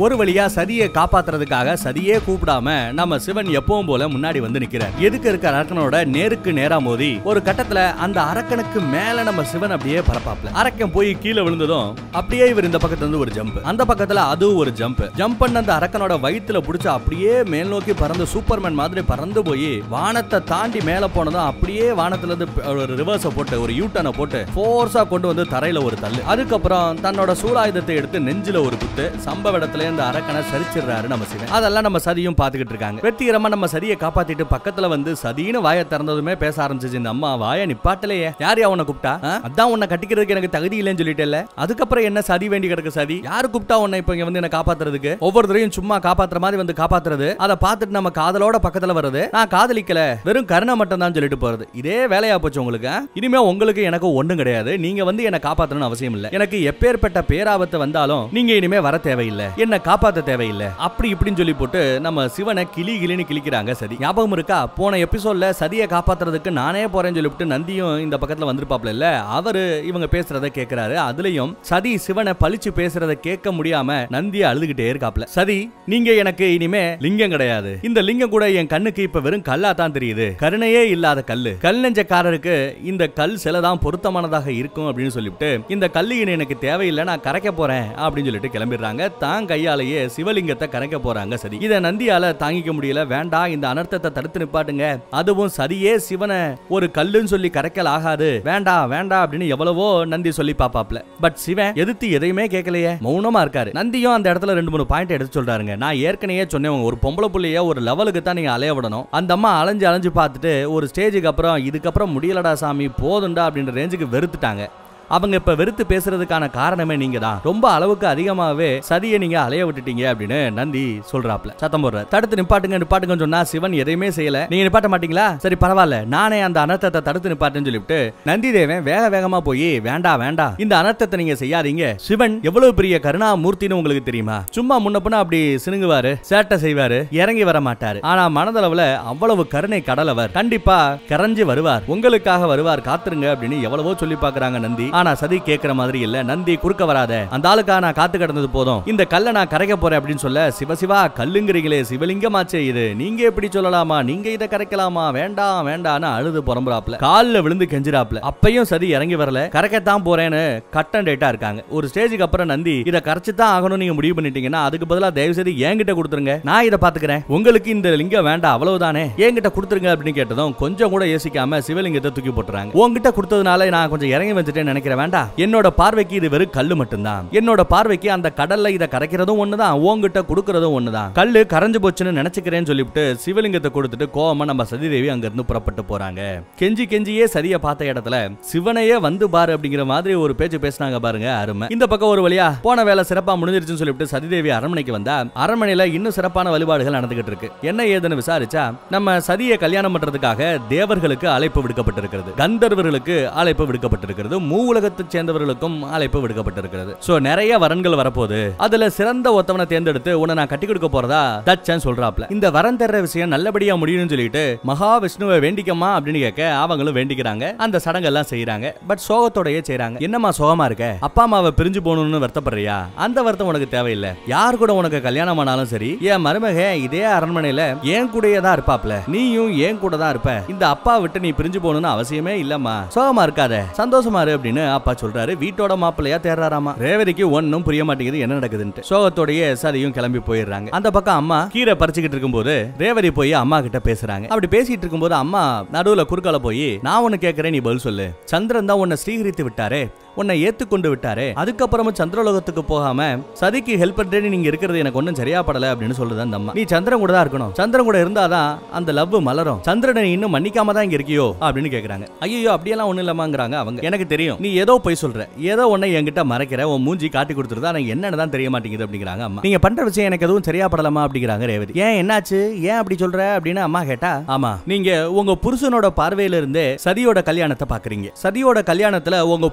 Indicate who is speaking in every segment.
Speaker 1: ஒரு வழியா சதியை காப்பாத்துறதுக்காக சதியே கூப்பிடாம நம்ம சிவன் எப்பவும் போல முன்னாடி வந்து நிக்கிறார் எதுக்கு இருக்க அரக்கனோட நேருக்கு நேரா மோதி ஒரு கட்டத்துல அந்த அரக்கனுக்கு மேல நம்ம சிவன் அப்படியே பரப்பாப்ல அரக்கன் போய் கீழே விழுந்ததும் அப்படியே இவர் இந்த பக்கத்துல இருந்து ஒரு ஜம்ப் அந்த பக்கத்துல அதுவும் ஒரு ஜம்ப் ஜம்ப் பண்ண அந்த அரக்கனோட வயித்துல புடிச்சு அப்படியே மேல் நோக்கி பறந்து சூப்பர்மேன் மாதிரி பறந்து போய் வானத்தை தாண்டி மேல போனதும் அப்படியே வானத்துல இருந்து ஒரு ரிவர்ஸ போட்டு ஒரு யூட்டனை போட்டு ஃபோர்ஸா கொண்டு வந்து தரையில ஒரு தள்ளு அதுக்கப்புறம் தன்னோட சூலாயுதத்தை எடுத்து நெஞ்சில ஒரு குத்து சம்பவ இடத்துல இந்த அரக்கனை சரிச்சிடுறாரு நம்ம சிவன் அதெல்லாம் நம்ம சதியும் பாத்துக்கிட்டு இருக்காங்க வெற்றிகரமா நம்ம சதியை காப்பாத்திட்டு பக்கத்துல வந்து சதின்னு வாயை திறந்ததுமே பேச ஆரம்பிச்சிச்சு இந்த அம்மா வாயை நிப்பாட்டலையே யார் யா உன்னை கூப்பிட்டா ஆ? அதான் உன்னை கட்டிக்கிறதுக்கு எனக்கு தகுதி இல்லைன்னு சொல்லிட்டேல்ல அதுக்கப்புறம் என்ன சதி வேண்டி கிடக்கு சதி யாரு கூப்பிட்டா உன்னை இப்ப இங்க வந்து என்ன காப்பாத்துறதுக்கு ஒவ்வொருத்தரையும் சும்மா காப்பாத்துற மாதிரி வந்து காப்பாத்துறது அதை பார்த்துட்டு நம்ம காதலோட பக்கத்துல வருது நான் காதலிக்கல வெறும் கருணை மட்டும் தான் சொல்லிட்டு போறது இதே வேலையா போச்சு உங்களுக்கு ஆ? இனிமே உங்களுக்கு எனக்கு ஒண்ணும் கிடையாது நீங்க வந்து என்ன காப்பாத்தணும்னு அவசியம் இல்ல எனக்கு எப்பேற்பட்ட பேராபத்து வந்தாலும் நீங்க இனிமே வர தேவையில்லை என்ன காப்பாத்த தேவையில்லை அப்படி இப்படின்னு சொல்லி போட்டு நம்ம சிவனை கிளி கிளின்னு கிளிக்கிறாங்க சதி ஞாபகம் இருக்கா போன எபிசோட்ல சதியை காப்பாத்துறதுக்கு நானே போறேன்னு சொல்லிவிட்டு நந்தியும் இந்த பக்கத்துல வந்திருப்பாப்ல இல்ல அவரு இவங்க பேசுறத கேக்குறாரு அதுலயும் சதி சிவனை பழிச்சு பேசுறத கேட்க முடியாம நந்திய அழுதுகிட்டே இருக்காப்ல சதி நீங்க எனக்கு இனிமே லிங்கம் கிடையாது இந்த லிங்கம் கூட என் கண்ணுக்கு இப்ப வெறும் கல்லா தான் தெரியுது கருணையே இல்லாத கல்லு கல் நெஞ்சக்காரருக்கு இந்த கல் சிலை தான் பொருத்தமானதாக இருக்கும் அப்படின்னு சொல்லிவிட்டு இந்த கல்லு இனி எனக்கு தேவையில்லை நான் கரைக்க போறேன் அப்படின்னு சொல்லிட்டு கிளம்பிடுறாங்க தான் கையாலேயே சிவலிங்கத்தை கரைக்க போறாங்க சரி இத நந்தியால தாங்கிக்க முடியல வேண்டாம் இந்த அனர்த்தத்தை தடுத்து நிப்பாட்டுங்க அதுவும் சரியே சிவனை ஒரு கல்லுன்னு சொல்லி கரைக்கல் ஆகாது வேண்டாம் வேண்டாம் அப்படின்னு எவ்வளவோ நந்தி சொல்லி பாப்பாப்ல பட் சிவன் எதிர்த்து எதையுமே கேட்கலையே மௌனமா இருக்காரு நந்தியும் அந்த இடத்துல ரெண்டு மூணு பாயிண்ட் எடுத்து சொல்றாருங்க நான் ஏற்கனவே சொன்னேன் ஒரு பொம்பளை புள்ளைய ஒரு லெவலுக்கு தான் நீங்க அலைய விடணும் அந்த அம்மா அலைஞ்சு அலைஞ்சு பார்த்துட்டு ஒரு ஸ்டேஜுக்கு அப்புறம் இதுக்கப்புறம் முடியலடா சாமி போதுண்டா அப்படின்ற ரேஞ்சுக்கு வெறுத்துட்டாங்க அவங்க இப்ப வெறுத்து பேசுறதுக்கான காரணமே நீங்க தான் ரொம்ப அளவுக்கு அதிகமாவே சதியை நீங்க அலைய விட்டுட்டீங்க அப்படின்னு நந்தி சொல்றாப்ல சத்தம் போடுற தடுத்து நிப்பாட்டுங்க நிப்பாட்டுங்கன்னு சொன்னா சிவன் எதையுமே செய்யல நீங்க நிப்பாட்ட மாட்டீங்களா சரி பரவாயில்ல நானே அந்த அனர்த்தத்தை தடுத்து நிப்பாட்டுன்னு சொல்லிவிட்டு நந்தி தேவன் வேக வேகமா போய் வேண்டாம் வேண்டாம் இந்த அனர்த்தத்தை நீங்க செய்யாதீங்க சிவன் எவ்வளவு பெரிய கருணாமூர்த்தின்னு உங்களுக்கு தெரியுமா சும்மா முன்ன பின்ன அப்படி சினுங்குவாரு சேட்டை செய்வாரு இறங்கி வர மாட்டாரு ஆனா மனதளவுல அவ்வளவு கருணை கடலவர் கண்டிப்பா கரைஞ்சு வருவார் உங்களுக்காக வருவார் காத்துருங்க அப்படின்னு எவ்வளவோ சொல்லி பாக்குறாங்க நந்தி ஆனா சதி கேக்குற மாதிரி இல்ல நந்தி குறுக்க வராத அந்த ஆளுக்கா நான் காத்து கிடந்தது போதும் இந்த கல்லை நான் கரைக்க போறேன் அப்படின்னு சொல்ல சிவசிவா கல்லுங்கிறீங்களே சிவலிங்கமாச்சே இது நீங்க எப்படி சொல்லலாமா நீங்க இதை கரைக்கலாமா வேண்டாம் வேண்டாம்னு அழுது புறம்புறாப்ல கால்ல விழுந்து கெஞ்சிராப்ல அப்பையும் சதி இறங்கி வரல கரைக்கத்தான் போறேன்னு கட்டன் டேட்டா இருக்காங்க ஒரு ஸ்டேஜுக்கு அப்புறம் நந்தி இதை கரைச்சு தான் ஆகணும் நீங்க முடிவு பண்ணிட்டீங்கன்னா அதுக்கு பதிலா தயவு செய்து என்கிட்ட கொடுத்துருங்க நான் இதை பாத்துக்கிறேன் உங்களுக்கு இந்த லிங்கம் வேண்டாம் அவ்வளவுதானே என்கிட்ட கொடுத்துருங்க அப்படின்னு கேட்டதும் கொஞ்சம் கூட யோசிக்காம சிவலிங்கத்தை தூக்கி போட்டுறாங்க உங்ககிட்ட கொடுத்ததுனால நான் கொஞ்சம் இறங்கி வந்துட்டேன்னு நினைக்கிறேன் வேண்டாம் என்னோட பார்வைக்கு இது வெறும் கல்லு மட்டும்தான் என்னோட பார்வைக்கு அந்த கடல்ல இதை கரைக்கிறதும் ஒண்ணுதான் உங்ககிட்ட கொடுக்கறதும் ஒண்ணுதான் கல்லு கரைஞ்சு போச்சுன்னு நினைச்சுக்கிறேன்னு சொல்லிவிட்டு சிவலிங்கத்தை கொடுத்துட்டு கோவமா நம்ம சதிதேவி அங்க இருந்து புறப்பட்டு போறாங்க கெஞ்சி கெஞ்சியே சதிய பார்த்த இடத்துல சிவனையே வந்து பாரு அப்படிங்கிற மாதிரி ஒரு பேச்சு பேசினாங்க பாருங்க அருமை இந்த பக்கம் ஒரு வழியா போன வேலை சிறப்பா முடிஞ்சிருச்சுன்னு சொல்லிவிட்டு சதிதேவி அரண்மனைக்கு வந்தா அரண்மனையில இன்னும் சிறப்பான வழிபாடுகள் நடந்துகிட்டு இருக்கு என்ன ஏதுன்னு விசாரிச்சா நம்ம சதியை கல்யாணம் பண்றதுக்காக தேவர்களுக்கு அழைப்பு விடுக்கப்பட்டிருக்கிறது கந்தர்வர்களுக்கு அழைப்பு விடுக்கப்பட்டிருக்கிறது மூவுலகத்தை சேர்ந்தவர்களுக்கும் அழைப்பு விடுக்கப்பட்டிருக்கிறது சோ நிறைய வரன்கள் வரப்போகுது அதுல சிறந்த ஒருத்தவனை தேர்ந்தெடுத்து உன்னை நான் கட்டி கொடுக்க போறதா தச்சன் சொல்றாப்ல இந்த வரன் தர்ற விஷயம் நல்லபடியா முடியும்னு சொல்லிட்டு மகாவிஷ்ணுவை வேண்டிக்கமா அப்படின்னு கேட்க அவங்களும் வேண்டிக்கிறாங்க அந்த சடங்கெல்லாம் செய்யறாங்க பட் சோகத்தோடயே செய்றாங்க என்னம்மா சோகமா இருக்க அப்பா அம்மாவை பிரிஞ்சு போகணும்னு வருத்தப்படுறியா அந்த வருத்தம் உனக்கு தேவையில்லை யார் கூட உனக்கு கல்யாணம் ஆனாலும் சரி என் மருமக இதே அரண்மனையில என் கூடயே தான் இருப்பாப்ல நீயும் என் கூட தான் இருப்ப இந்த அப்பா விட்டு நீ பிரிஞ்சு போகணும்னு அவசியமே இல்லம்மா சோகமா இருக்காத சந்தோஷமா இரு அப்படின்னு அப்பா சொல்றாரு வீட்டோட மாப்பிள்ளையா தேர்றாராமா ரேவதிக்கு ஒன்னும் புரிய மாட்டேங்குது என்ன நடக்குதுன்ட்டு சோகத்தோடயே சரியும் கிளம்பி போயிடுறாங்க அந்த பக்கம் அம்மா கீரை பறிச்சுக்கிட்டு இருக்கும்போது ரேவதி போய் அம்மா கிட்ட பேசுறாங்க அப்படி பேசிட்டு இருக்கும்போது அம்மா நடுவுல குறுக்கால போய் நான் ஒன்னு கேட்கறேன் நீ பதில் சொல்லு சந்திரன் தான் உன்னை ஸ்ரீகரித்து விட்டாரே உன்னை ஏத்துக்கொண்டு விட்டாரே அதுக்கப்புறமும் சந்திரலோகத்துக்கு போகாம சதிக்கு ஹெல்ப் பண்றேன்னு நீங்க இருக்கிறது எனக்கு ஒன்றும் சரியா படல அப்படின்னு சொல்லுது அந்த அம்மா நீ சந்திரன் கூட தான் இருக்கணும் சந்திரன் கூட இருந்தாதான் அந்த லவ் மலரும் சந்திரனை நீ இன்னும் மன்னிக்காம தான் இங்க இருக்கியோ அப்படின்னு கேக்குறாங்க ஐயோ அப்படியெல்லாம் ஒண்ணு இல்லமாங்கிறாங்க அவங்க எனக்கு தெரியும் நீ ஏதோ போய் சொல்ற ஏதோ ஒன்னை என்கிட்ட மறைக்கிற உன் மூஞ்சி காட்டி கொடுத்துருது ஆனா என்னன்னு தான் தெரிய மாட்டேங்குது அப்படிங்கிறாங்க அம்மா நீங்க பண்ற விஷயம் எனக்கு எதுவும் சரியா படலாமா அப்படிங்கிறாங்க ரேவதி ஏன் என்னாச்சு ஏன் அப்படி சொல்ற அப்படின்னு அம்மா கேட்டா ஆமா நீங்க உங்க புருஷனோட பார்வையில இருந்தே சதியோட கல்யாணத்தை பாக்குறீங்க சதியோட கல்யாணத்துல உங்க புருஷரோட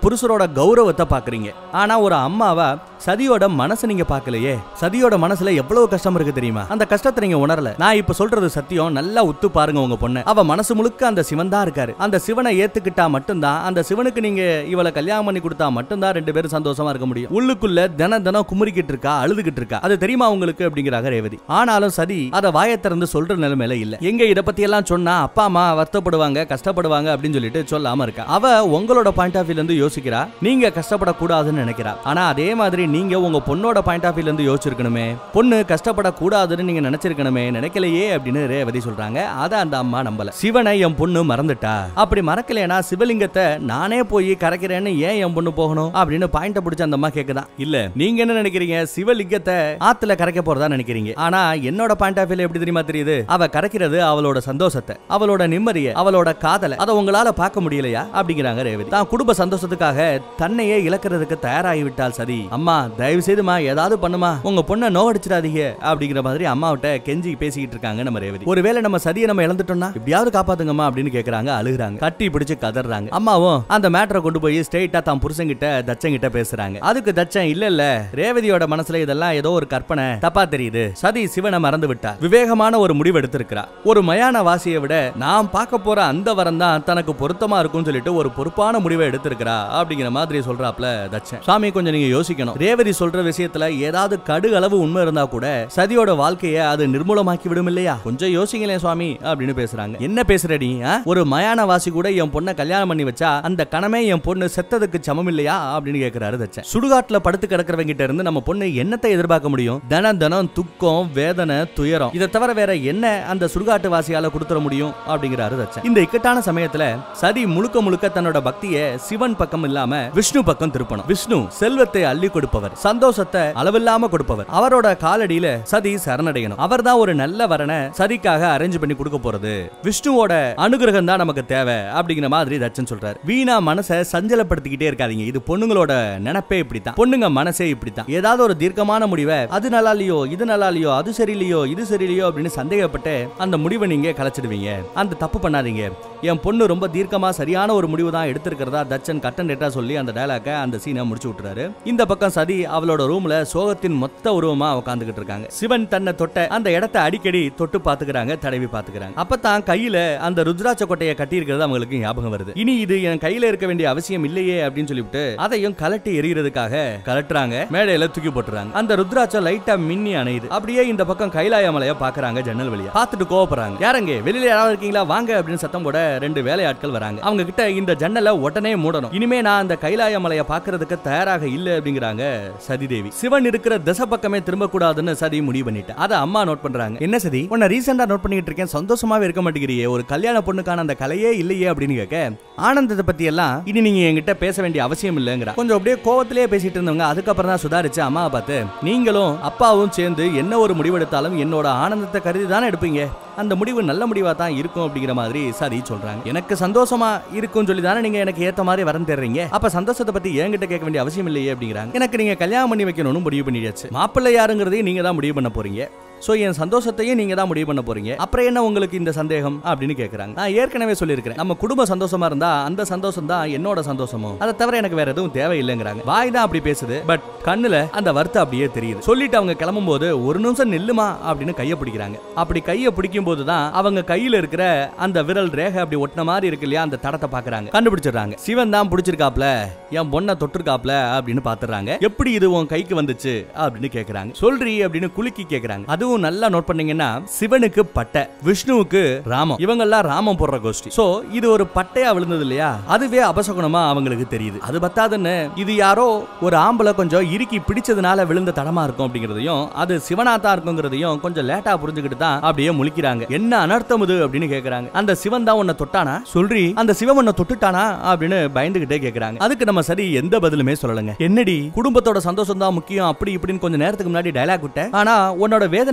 Speaker 1: கௌரவத்தை பாக்குறீங்க ஆனா ஒரு அம்மாவா சதியோட மனசு நீங்க பார்க்கலையே சதியோட மனசுல எவ்வளவு கஷ்டம் இருக்கு தெரியுமா அந்த கஷ்டத்தை நீங்க உணரல நான் இப்ப சொல்றது சத்தியம் நல்லா உத்து பாருங்க உங்க பொண்ணு அவ மனசு முழுக்க அந்த சிவன் தான் இருக்காரு அந்த சிவனை ஏத்துக்கிட்டா மட்டும்தான் அந்த சிவனுக்கு நீங்க இவளை கல்யாணம் பண்ணி கொடுத்தா மட்டும்தான் ரெண்டு பேரும் சந்தோஷமா இருக்க முடியும் உள்ளுக்குள்ள தினம் தினம் குமுறிக்கிட்டு இருக்கா அழுதுகிட்டு இருக்கா அது தெரியுமா உங்களுக்கு அப்படிங்கிறாங்க ரேவதி ஆனாலும் சதி அதை வாயை திறந்து சொல்ற நிலைமையில இல்ல எங்க இத பத்தி எல்லாம் சொன்னா அப்பா அம்மா வருத்தப்படுவாங்க கஷ்டப்படுவாங்க அப்படின்னு சொல்லிட்டு சொல்லாம இருக்கா அவ உங்களோட பாயிண்ட் ஆஃப் வியூல இருந்து யோசிக்கிறா நீங்க கஷ்டப்படக்கூடாதுன்னு நினைக்கிறா ஆனா அதே மாதிரி நீங்க உங்க பொண்ணோட பாயிண்ட் ஆஃப் வியூல இருந்து யோசிச்சிருக்கணுமே பொண்ணு கஷ்டப்படக்கூடாதுன்னு நீங்க நினைச்சிருக்கணுமே நினைக்கலையே அப்படின்னு ரேவதி சொல்றாங்க அத அந்த அம்மா நம்பல சிவனை என் பொண்ணு மறந்துட்டா அப்படி மறக்கலைனா சிவலிங்கத்தை நானே போய் கரைக்கிறேன்னு ஏன் என் பொண்ணு போகணும் அப்படின்னு பாயிண்ட பிடிச்ச அந்த அம்மா கேக்குதான் இல்ல நீங்க என்ன நினைக்கிறீங்க சிவலிங்கத்தை ஆத்துல கரைக்க போறதா நினைக்கிறீங்க ஆனா என்னோட பாயிண்ட் ஆஃப் வியூல எப்படி தெரியுமா தெரியுது அவ கரைக்கிறது அவளோட சந்தோஷத்தை அவளோட நிம்மதியை அவளோட காதலை அதை உங்களால பார்க்க முடியலையா அப்படிங்கிறாங்க ரேவதி தான் குடும்ப சந்தோஷத்துக்காக தன்னையே இழக்கிறதுக்கு தயாராகி விட்டால் சரி அம்மா தயவு செய்துமா ஏதாவது பண்ணுமா உங்க பொண்ணை நோவடிச்சிடாதீங்க அப்படிங்கிற மாதிரி அம்மாவிட்ட கெஞ்சி பேசிக்கிட்டு இருக்காங்க நம்ம ரேவதி ஒருவேளை நம்ம சதியை நம்ம இழந்துட்டோம்னா எப்படியாவது காப்பாத்துங்கம்மா அப்படின்னு கேக்குறாங்க அழுகுறாங்க கட்டி பிடிச்சு கதறாங்க அம்மாவும் அந்த மேட்டரை கொண்டு போய் ஸ்ட்ரெயிட்டா தான் புருஷங்கிட்ட தச்சங்கிட்ட பேசுறாங்க அதுக்கு தச்சன் இல்ல இல்ல ரேவதியோட மனசுல இதெல்லாம் ஏதோ ஒரு கற்பனை தப்பா தெரியுது சதி சிவனை மறந்து விட்டா விவேகமான ஒரு முடிவு எடுத்திருக்கிறா ஒரு மயான வாசியை விட நாம் பார்க்க போற அந்த வரம் தான் தனக்கு பொருத்தமா இருக்கும்னு சொல்லிட்டு ஒரு பொறுப்பான முடிவை எடுத்திருக்கிறா அப்படிங்கிற மாதிரி சொல்றாப்ல தச்சன் சாமி கொஞ்சம் நீங்க யோசிக்கணும் ரேவதி சொல்ற விஷயத்துல ஏதாவது கடு அளவு உண்மை இருந்தா கூட சதியோட வாழ்க்கைய அது நிர்மூலமாக்கி விடும் இல்லையா கொஞ்சம் யோசிங்களேன் சுவாமி அப்படின்னு பேசுறாங்க என்ன பேசுறடி ஆ? ஒரு மயான வாசி கூட என் பொண்ணை கல்யாணம் பண்ணி வச்சா அந்த கணமே என் பொண்ணு செத்ததுக்கு சமம் இல்லையா அப்படின்னு கேக்குறாரு தச்சன் சுடுகாட்டுல படுத்து கிடக்கிறவங்க கிட்ட இருந்து நம்ம பொண்ணு என்னத்தை எதிர்பார்க்க முடியும் தினம் தினம் துக்கம் வேதனை துயரம் இதை தவிர வேற என்ன அந்த சுடுகாட்டு வாசியால கொடுத்துட முடியும் அப்படிங்கிறாரு தச்சன் இந்த இக்கட்டான சமயத்துல சதி முழுக்க முழுக்க தன்னோட பக்திய சிவன் பக்கம் இல்லாம விஷ்ணு பக்கம் திருப்பணும் விஷ்ணு செல்வத்தை அள்ளி கொடுப்பவர் சந்தோஷத்தை அளவில்லாம கொடுப்பவர் அவரோட காலடியில சதி சரணடையணும் அவர்தான் ஒரு நல்ல வரனை சதிக்காக அரேஞ்ச் பண்ணி கொடுக்க போறது விஷ்ணுவோட அனுகிரகம் தான் நமக்கு தேவை அப்படிங்கிற மாதிரி தச்சன் சொல்றாரு வீணா மனசை சஞ்சலப்படுத்திக்கிட்டே இருக்காதீங்க இது பொண்ணுங்களோட நினைப்பே இப்படித்தான் பொண்ணுங்க மனசே இப்படித்தான் ஏதாவது ஒரு தீர்க்கமான முடிவை அது நல்லா இல்லையோ இது நல்லா இல்லையோ அது சரியில்லையோ இது சரியில்லையோ அப்படின்னு சந்தேகப்பட்டு அந்த முடிவை நீங்க கலைச்சிடுவீங்க அந்த தப்பு பண்ணாதீங்க என் பொண்ணு ரொம்ப தீர்க்கமா சரியான ஒரு முடிவு தான் எடுத்திருக்கிறதா தச்சன் கட்டன் டேட்டா சொல்லி அந்த டயலாக்க அந்த சீனை முடிச்சு விட்டுறாரு இந்த பக்கம் சதி அவளோட ரூம்ல சோகத்தின் மொத்த உருவமா உட்காந்துக்கிட்டு இருக்காங்க சிவன் தன்னை தொட்ட அந்த இடத்தை அடிக்கடி தொட்டு பாத்துக்கிறாங்க தடவி பாத்துக்கிறாங்க அப்பதான் கையில அந்த ருத்ராட்ச கொட்டையை கட்டி இருக்கிறது அவங்களுக்கு ஞாபகம் வருது இனி இது என் கையில இருக்க வேண்டிய அவசியம் இல்லையே அப்படின்னு சொல்லிவிட்டு அதையும் கலட்டி எறிகிறதுக்காக கலட்டுறாங்க மேடையில தூக்கி போட்டுறாங்க அந்த ருத்ராட்சம் லைட்டா மின்னி அணையுது அப்படியே இந்த பக்கம் கைலாய மலைய பாக்குறாங்க ஜன்னல் வழியா பார்த்துட்டு கோவப்படுறாங்க யாரங்க வெளியில யாராவது இருக்கீங்களா வாங்க அப்படின்னு சத்தம் போட ரெண்டு வேலையாட்கள் வராங்க அவங்க கிட்ட இந்த ஜன்னலை உடனே மூடணும் இனிமே நான் அந்த கைலாய மலைய பாக்குறதுக்கு தயாராக இல்ல அப்படிங்கிறாங்க சதிதேவி சிவன் இருக்கிற திசை பக்கமே திரும்ப கூடாதுன்னு சதி முடிவு பண்ணிட்டா அதை அம்மா நோட் பண்றாங்க என்ன சதி உன்னை ரீசெண்டா நோட் பண்ணிட்டு இருக்கேன் சந்தோஷமாவே இருக்க மாட்டேங்கிறியே ஒரு கல்யாண பொண்ணுக்கான அந்த கலையே இல்லையே அப்படின்னு கேட்க ஆனந்தத்தை பத்தி எல்லாம் இனி நீங்க என்கிட்ட பேச வேண்டிய அவசியம் இல்லைங்கிற கொஞ்சம் அப்படியே கோவத்திலேயே பேசிட்டு இருந்தவங்க அதுக்கப்புறம் தான் சுதாரிச்சு அம்மாவை பார்த்து நீங்களும் அப்பாவும் சேர்ந்து என்ன ஒரு முடிவெடுத்தாலும் என்னோட ஆனந்தத்தை கருதி தானே எடுப்பீங்க அந்த முடிவு நல்ல முடிவா தான் இருக்கும் அப்படிங்கிற மாதிரி சரி சொல்றாங்க எனக்கு சந்தோஷமா இருக்கும்னு சொல்லி தானே நீங்க எனக்கு ஏத்த மாதிரி வரன் தர்றீங்க அப்ப சந்தோஷத்தை பத்தி என்கிட்ட கேட்க வேண்டிய அவசியம் இல்லையே அப்படிங்கிறாங்க எனக்கு நீங்க கல்யாணம் பண்ணி வைக்கணும்னு முடிவு பண்ணியாச்சு மாப்பிள்ளை யாருங்கிறதையும் நீங்க தான் முடிவு பண்ண போறீங்க சோ என் சந்தோஷத்தையும் நீங்க தான் முடிவு பண்ண போறீங்க அப்புறம் என்ன உங்களுக்கு இந்த சந்தேகம் அப்படின்னு கேக்குறாங்க நான் ஏற்கனவே சொல்லியிருக்கிறேன் நம்ம குடும்பம் சந்தோஷமா இருந்தா அந்த சந்தோஷம் தான் என்னோட சந்தோஷமும் அதை தவிர எனக்கு வேற எதுவும் தேவையில்லைங்கிறாங்க வாய் தான் அப்படி பேசுது பட் கண்ணுல அந்த வருத்தம் அப்படியே தெரியுது சொல்லிட்டு அவங்க கிளம்பும் போது ஒரு நிமிஷம் நில்லுமா அப்படின்னு கையை பிடிக்கிறாங்க அப்படி கையை பிடிக்கும் போது தான் அவங்க கையில இருக்கிற அந்த விரல் ரேகை அப்படி ஒட்டின மாதிரி இருக்கு இல்லையா அந்த தடத்தை பாக்குறாங்க கண்டுபிடிச்சிடுறாங்க சிவன் தான் பிடிச்சிருக்காப்ல என் பொண்ணை தொட்டிருக்காப்ல அப்படின்னு பாத்துறாங்க எப்படி இது உன் கைக்கு வந்துச்சு அப்படின்னு கேக்குறாங்க சொல்றி அப்படின்னு குலுக்கி கேக்குறாங்க அதுவும் நல்லா நோட் பண்ணீங்கன்னா சிவனுக்கு பட்டை விஷ்ணுவுக்கு ராமம் இவங்கெல்லாம் ராமம் போடுற கோஷ்டி சோ இது ஒரு பட்டையா விழுந்தது இல்லையா அதுவே அபசகுணமா அவங்களுக்கு தெரியுது அது பத்தாதுன்னு இது யாரோ ஒரு ஆம்பளை கொஞ்சம் இறுக்கி பிடிச்சதுனால விழுந்த தடமா இருக்கும் அப்படிங்கறதையும் அது சிவனாத்தா இருக்குங்கிறதையும் கொஞ்சம் லேட்டா புரிஞ்சுக்கிட்டு தான் அப்படியே முழிக்கிறாங்க என்ன அனர்த்தம் இது அப்படின்னு கேக்குறாங்க அந்த சிவன் தான் உன்னை தொட்டானா சொல்றி அந்த சிவன் உன்னை தொட்டுட்டானா அப்படின்னு பயந்துகிட்டே கேக்குறாங்க அதுக்கு நம்ம சரி எந்த பதிலுமே சொல்லலங்க என்னடி குடும்பத்தோட சந்தோஷம் தான் முக்கியம் அப்படி இப்படின்னு கொஞ்சம் நேரத்துக்கு முன்னாடி டயலாக் விட்ட ஆனா உன்னோட வேதனை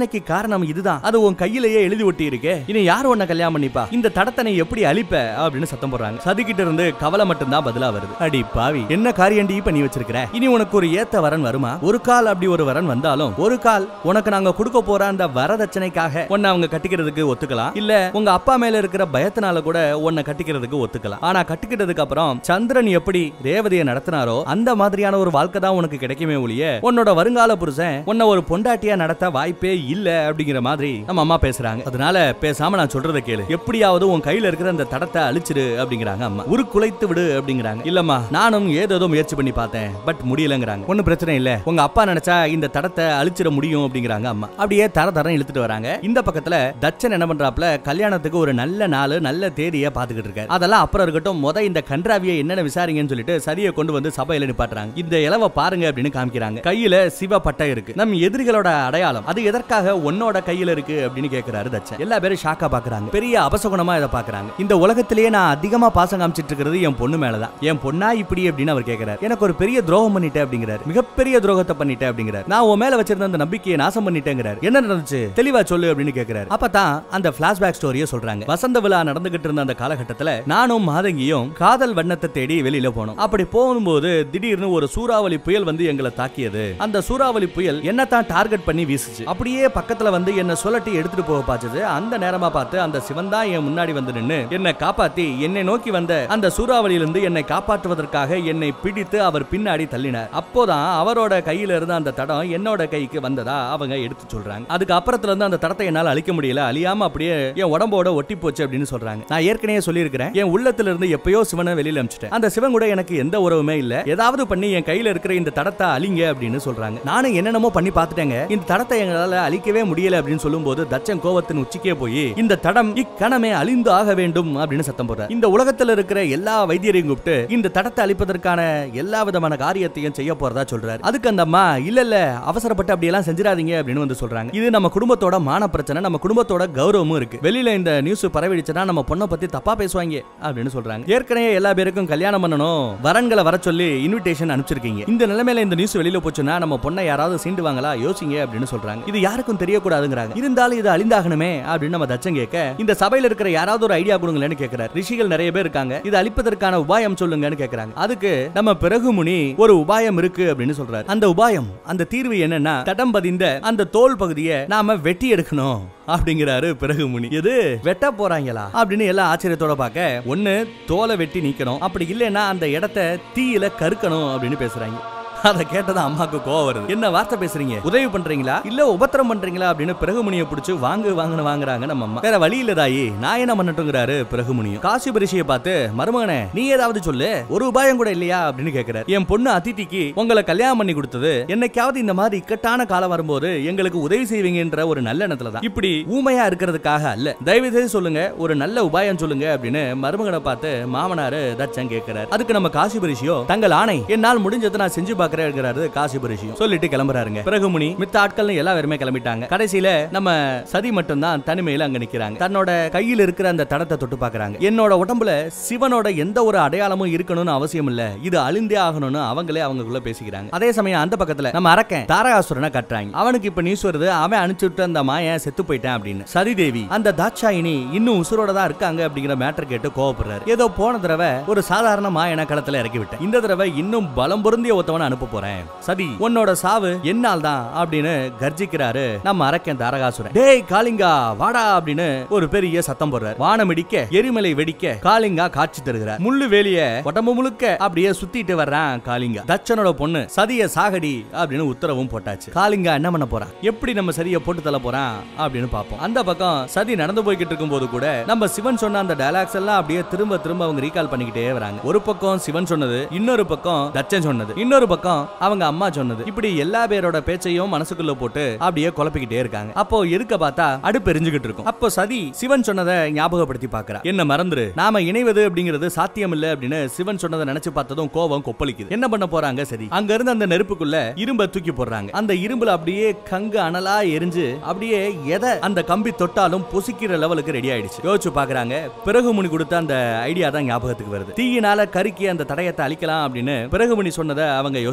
Speaker 1: பிரச்சனைக்கு காரணம் இதுதான் அது உன் கையிலேயே எழுதி ஒட்டி இருக்கே இனி யார் உன்னை கல்யாணம் பண்ணிப்பா இந்த தடத்தனை எப்படி அழிப்ப அப்படின்னு சத்தம் போடுறாங்க சதிக்கிட்ட இருந்து கவலை மட்டும்தான் பதிலா வருது அடி பாவி என்ன காரியண்டி பண்ணி வச்சிருக்கிற இனி உனக்கு ஒரு ஏத்த வரன் வருமா ஒரு கால் அப்படி ஒரு வரன் வந்தாலும் ஒரு கால் உனக்கு நாங்க கொடுக்க போற அந்த வரதட்சணைக்காக உன்னை அவங்க கட்டிக்கிறதுக்கு ஒத்துக்கலாம் இல்ல உங்க அப்பா மேல இருக்கிற பயத்தினால கூட உன்னை கட்டிக்கிறதுக்கு ஒத்துக்கலாம் ஆனா கட்டிக்கிட்டதுக்கு அப்புறம் சந்திரன் எப்படி ரேவதியை நடத்தினாரோ அந்த மாதிரியான ஒரு வாழ்க்கை தான் உனக்கு கிடைக்குமே ஒழிய உன்னோட வருங்கால புருஷன் உன்னை ஒரு பொண்டாட்டியா நடத்த வாய்ப்பே இல்ல அப்படிங்கிற மாதிரி நம்ம அம்மா பேசுறாங்க அதனால பேசாம நான் சொல்றத கேளு எப்படியாவது உன் கையில இருக்கிற அந்த தடத்தை அழிச்சிரு அப்படிங்கிறாங்க அம்மா உருக்குலைத்து விடு அப்படிங்கிறாங்க இல்லம்மா நானும் ஏதேதோ முயற்சி பண்ணி பார்த்தேன் பட் முடியலங்கிறாங்க ஒன்னும் பிரச்சனை இல்ல உங்க அப்பா நினைச்சா இந்த தடத்தை அழிச்சிட முடியும் அப்படிங்கிறாங்க அம்மா அப்படியே தர தரம் இழுத்துட்டு வராங்க இந்த பக்கத்துல தச்சன் என்ன பண்றாப்ல கல்யாணத்துக்கு ஒரு நல்ல நாள் நல்ல தேதியை பாத்துக்கிட்டு இருக்காரு அதெல்லாம் அப்புறம் இருக்கட்டும் முத இந்த கன்றாவியை என்னென்ன விசாரிங்கன்னு சொல்லிட்டு சரியை கொண்டு வந்து சபையில நிப்பாட்டுறாங்க இந்த இலவ பாருங்க அப்படின்னு காமிக்கிறாங்க கையில சிவ பட்டை இருக்கு நம் எதிரிகளோட அடையாளம் அது எதற்காக உன்னோட கையில இருக்கு அப்படின்னு கேக்குறாரு தச்சன் எல்லா பேரும் ஷாக்கா பாக்குறாங்க பெரிய அபசகுணமா இதை பாக்குறாங்க இந்த உலகத்திலேயே நான் அதிகமா பாசம் காமிச்சிட்டு இருக்கிறது என் பொண்ணு மேலதான் என் பொண்ணா இப்படி அப்படின்னு அவர் கேக்குறாரு எனக்கு ஒரு பெரிய துரோகம் பண்ணிட்டேன் அப்படிங்கிறாரு மிகப்பெரிய துரோகத்தை பண்ணிட்டேன் அப்படிங்கிறாரு நான் உன் மேல வச்சிருந்த அந்த நம்பிக்கையை நாசம் பண்ணிட்டேங்கிறாரு என்ன நடந்துச்சு தெளிவா சொல்லு அப்படின்னு கேக்குறாரு அப்பதான் அந்த பிளாஷ்பேக் ஸ்டோரியை சொல்றாங்க வசந்த விழா நடந்துகிட்டு இருந்த அந்த காலகட்டத்துல நானும் மாதங்கியும் காதல் வண்ணத்தை தேடி வெளியில போனோம் அப்படி போகும்போது திடீர்னு ஒரு சூறாவளி புயல் வந்து எங்களை தாக்கியது அந்த சூறாவளி புயல் என்னத்தான் டார்கெட் பண்ணி வீசுச்சு அப்படியே பக்கத்துல வந்து என்ன சுழட்டி எடுத்துட்டு போக பாச்சது அந்த நேரமா பார்த்து அந்த சிவன் தான் என் முன்னாடி வந்து நின்னு என்னை காப்பாத்தி என்னை நோக்கி வந்த அந்த சூறாவளியிலிருந்து என்னை காப்பாற்றுவதற்காக என்னை பிடித்து அவர் பின்னாடி தள்ளினார் அப்போதான் அவரோட கையில இருந்த அந்த தடம் என்னோட கைக்கு வந்ததா அவங்க எடுத்து சொல்றாங்க அதுக்கு அப்புறத்துல இருந்து அந்த தடத்தை என்னால அழிக்க முடியல அழியாம அப்படியே என் உடம்போட ஒட்டி போச்சு அப்படின்னு சொல்றாங்க நான் ஏற்கனவே சொல்லியிருக்கிறேன் என் உள்ளத்துல இருந்து எப்பயோ சிவனை வெளியில அமிச்சிட்டேன் அந்த சிவன் கூட எனக்கு எந்த உறவுமே இல்ல ஏதாவது பண்ணி என் கையில இருக்கிற இந்த தடத்தை அழிங்க அப்படின்னு சொல்றாங்க நானும் என்னென்னமோ பண்ணி பார்த்துட்டேங்க இந்த தடத்தை எங்களால அழிக்கவே முடியல அப்படின்னு சொல்லும்போது தச்சன் கோவத்தின் உச்சிக்கே போய் இந்த தடம் இக்கணமே அழிந்து ஆக வேண்டும் அப்படின்னு சத்தம் போடுறார் இந்த உலகத்துல இருக்கிற எல்லா வைத்தியரையும் கூப்பிட்டு இந்த தடத்தை அழிப்பதற்கான எல்லா விதமான காரியத்தையும் செய்ய போறதா சொல்றாரு அதுக்கு அந்த அம்மா இல்ல இல்ல அவசரப்பட்டு அப்படி எல்லாம் செஞ்சிடாதீங்க அப்படின்னு வந்து சொல்றாங்க இது நம்ம குடும்பத்தோட மான பிரச்சனை நம்ம குடும்பத்தோட கௌரவமும் இருக்கு வெளியில இந்த நியூஸ் பரவிடுச்சுன்னா நம்ம பொண்ணை பத்தி தப்பா பேசுவாங்க அப்படின்னு சொல்றாங்க ஏற்கனவே எல்லா பேருக்கும் கல்யாணம் பண்ணணும் வரன்களை வர சொல்லி இன்விடேஷன் அனுப்பிச்சிருக்கீங்க இந்த நிலைமையில இந்த நியூஸ் வெளியில போச்சுன்னா நம்ம பொண்ணை யாராவது சீண்டுவாங்களா யோசிங்க அப்படின்னு சொல்றாங்க இது யாருக்கும் தெரியக்கூடாதுங்கிறாங்க இருந்தாலும் இது அழிந்தாகணுமே அப்படின்னு நம்ம தச்சம் கேட்க இந்த சபையில இருக்கிற யாராவது ஒரு ஐடியா கொடுங்களேன்னு கேட்கிறார் ரிஷிகள் நிறைய பேர் இருக்காங்க இது அழிப்பதற்கான உபாயம் சொல்லுங்கன்னு கேட்கறாங்க அதுக்கு நம்ம பிறகு முனி ஒரு உபாயம் இருக்கு அப்படின்னு சொல்றாரு அந்த உபாயம் அந்த தீர்வு என்னன்னா தடம் பதிந்த அந்த தோல் பகுதியை நாம வெட்டி எடுக்கணும் அப்படிங்கிறாரு பிறகு முனி எது வெட்ட போறாங்களா அப்படின்னு எல்லாம் ஆச்சரியத்தோட பார்க்க ஒண்ணு தோலை வெட்டி நீக்கணும் அப்படி இல்லைன்னா அந்த இடத்த தீயில கருக்கணும் அப்படின்னு பேசுறாங்க அதை கேட்டதா அம்மாக்கு கோவம் வருது என்ன வார்த்தை பேசுறீங்க உதவி பண்றீங்களா இல்ல உபத்திரம் பண்றீங்களா அப்படின்னு பிறகுமுனியை பிடிச்சு வாங்கு வாங்குன்னு வாங்குறாங்க நம்ம அம்மா வேற வழி இல்ல தாயி நான் என்ன பண்ணட்டுங்கிறாரு பிறகுமுனியும் காசி பரிசையை பார்த்து மருமகனே நீ ஏதாவது சொல்லு ஒரு உபாயம் கூட இல்லையா அப்படின்னு கேக்குறாரு என் பொண்ணு அதிதிக்கு உங்களை கல்யாணம் பண்ணி கொடுத்தது என்னைக்காவது இந்த மாதிரி இக்கட்டான காலம் வரும்போது எங்களுக்கு உதவி செய்வீங்கன்ற ஒரு நல்ல எண்ணத்துல தான் இப்படி ஊமையா இருக்கிறதுக்காக அல்ல தயவு செய்து சொல்லுங்க ஒரு நல்ல உபாயம் சொல்லுங்க அப்படின்னு மருமகனை பார்த்து மாமனாரு தச்சன் கேட்கிறாரு அதுக்கு நம்ம காசி பரிசியோ தங்கள் ஆணை என்னால் முடிஞ்சதை நான் செஞ்சு பாக்குறேங்கிறாரு காசி பரிசியம் சொல்லிட்டு கிளம்புறாருங்க பிறகு முனி மித்த ஆட்கள் எல்லா பேருமே கிளம்பிட்டாங்க கடைசியில நம்ம சதி மட்டும் தான் தனிமையில அங்க நிக்கிறாங்க தன்னோட கையில் இருக்கிற அந்த தடத்தை தொட்டு பாக்குறாங்க என்னோட உடம்புல சிவனோட எந்த ஒரு அடையாளமும் இருக்கணும்னு அவசியம் இல்ல இது அழிந்தே ஆகணும்னு அவங்களே அவங்களுக்குள்ள பேசிக்கிறாங்க அதே சமயம் அந்த பக்கத்துல நம்ம அரக்கன் தாரகாசுரனை கட்டுறாங்க அவனுக்கு இப்ப நியூஸ் வருது அவன் அனுப்பிச்சு விட்டு அந்த மாயன் செத்து போயிட்டான் அப்படின்னு சதிதேவி அந்த தாட்சாயினி இன்னும் உசுரோட தான் இருக்காங்க அப்படிங்கிற மேட்டர் கேட்டு கோவப்படுறாரு ஏதோ போன தடவை ஒரு சாதாரண மாயனை களத்துல இறக்கி விட்டேன் இந்த தடவை இன்னும் பலம் பொருந்திய ஒருத்தவனை அனுப்ப போறேன் சதி உன்னோட சாவு என்னால் தான் அப்படின்னு கர்ஜிக்கிறாரு நம்ம அரக்கன் தாரகாசுரன் டேய் காளிங்கா வாடா அப்படின்னு ஒரு பெரிய சத்தம் போடுறாரு வானம் இடிக்க எரிமலை வெடிக்க காளிங்கா காட்சி தருகிறார் முள்ளு வேலிய உடம்பு முழுக்க அப்படியே சுத்திட்டு வர்றான் காளிங்கா தச்சனோட பொண்ணு சதிய சாகடி அப்படின்னு உத்தரவும் போட்டாச்சு காளிங்கா என்ன பண்ண போறான் எப்படி நம்ம சதிய போட்டு தள்ள போறான் அப்படின்னு பார்ப்போம் அந்த பக்கம் சதி நடந்து போய்கிட்டு இருக்கும்போது கூட நம்ம சிவன் சொன்ன அந்த டயலாக்ஸ் எல்லாம் அப்படியே திரும்ப திரும்ப அவங்க ரீகால் பண்ணிக்கிட்டே வராங்க ஒரு பக்கம் சிவன் சொன்னது இன்னொரு பக்கம் தச்சன் சொன்னது இன்னொரு பக்கம் அவங்க அம்மா சொன்னது இப்படி எல்லா பேரோட பேச்சையும் மனசுக்குள்ள போட்டு அப்படியே குழப்பிக்கிட்டே இருக்காங்க அப்போ எதுக்க பார்த்தா அடுப்பு எரிஞ்சுகிட்டு இருக்கும் அப்போ சதி சிவன் சொன்னதை ஞாபகப்படுத்தி பாக்குறா என்ன மறந்துரு நாம இணைவது அப்படிங்கிறது சாத்தியம் இல்ல அப்படின்னு சிவன் சொன்னதை நினைச்சு பார்த்ததும் கோபம் கொப்பளிக்குது என்ன பண்ண போறாங்க சரி அங்க இருந்து அந்த நெருப்புக்குள்ள இரும்ப தூக்கி போடுறாங்க அந்த இரும்புல அப்படியே கங்கு அனலா எரிஞ்சு அப்படியே எதை அந்த கம்பி தொட்டாலும் பொசிக்கிற லெவலுக்கு ரெடி ஆயிடுச்சு யோசிச்சு பாக்குறாங்க பிறகு முனி கொடுத்த அந்த ஐடியா தான் ஞாபகத்துக்கு வருது தீயினால கருக்கி அந்த தடயத்தை அழிக்கலாம் அப்படின்னு பிறகு முனி சொன்னதை அவங்க யோசிச்சு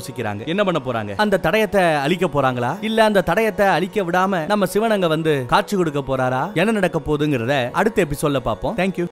Speaker 1: யோசிக்கிறாங்க என்ன பண்ண போறாங்க அந்த தடயத்தை அழிக்க போறாங்களா இல்ல அந்த தடயத்தை அழிக்க விடாம நம்ம சிவன் அங்க வந்து காட்சி கொடுக்க போறாரா என்ன நடக்க போகுதுங்கிறத அடுத்த எபிசோட்ல பார்ப்போம் தேங்க்யூ